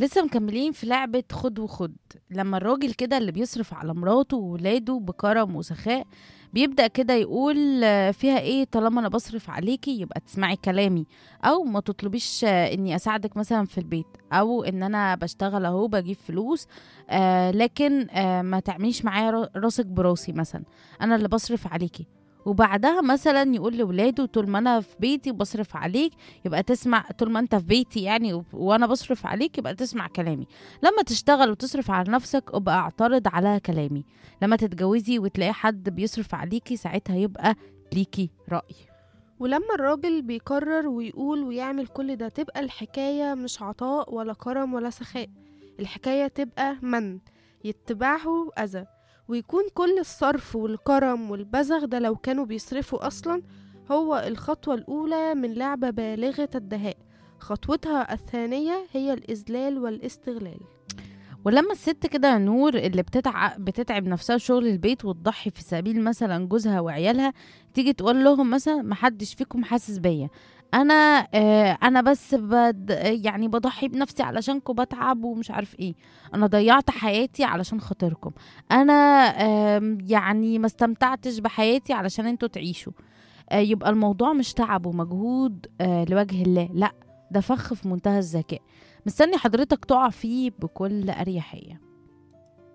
لسه مكملين في لعبة خد وخد لما الراجل كده اللي بيصرف على مراته وولاده بكرم وسخاء بيبدأ كده يقول آه، فيها ايه طالما انا بصرف عليكي يبقى تسمعي كلامي او ما تطلبيش آه، اني اساعدك مثلا في البيت او ان انا بشتغل اهو بجيب فلوس آه لكن آه ما تعمليش معايا را- راسك براسي مثلا انا اللي بصرف عليكي وبعدها مثلا يقول لولاده طول ما انا في بيتي وبصرف عليك يبقى تسمع طول ما انت في بيتي يعني و- وانا بصرف عليك يبقى تسمع كلامي لما تشتغل وتصرف على نفسك ابقى اعترض على كلامي لما تتجوزي وتلاقي حد بيصرف عليكي ساعتها يبقى ليكي رأي ولما الراجل بيقرر ويقول ويعمل كل ده تبقى الحكاية مش عطاء ولا كرم ولا سخاء الحكاية تبقى من يتبعه أذى ويكون كل الصرف والكرم والبذخ ده لو كانوا بيصرفوا أصلا هو الخطوة الأولى من لعبة بالغة الدهاء خطوتها الثانية هي الإذلال والاستغلال ولما الست كده يا نور اللي بتتعب بتتعب نفسها في شغل البيت وتضحي في سبيل مثلا جوزها وعيالها تيجي تقول لهم مثلا محدش فيكم حاسس بيا انا آه انا بس بد يعني بضحي بنفسي علشانكم بتعب ومش عارف ايه انا ضيعت حياتي علشان خاطركم انا آه يعني ما استمتعتش بحياتي علشان انتوا تعيشوا آه يبقى الموضوع مش تعب ومجهود آه لوجه الله لا ده فخ في منتهى الذكاء مستني حضرتك تقع فيه بكل أريحية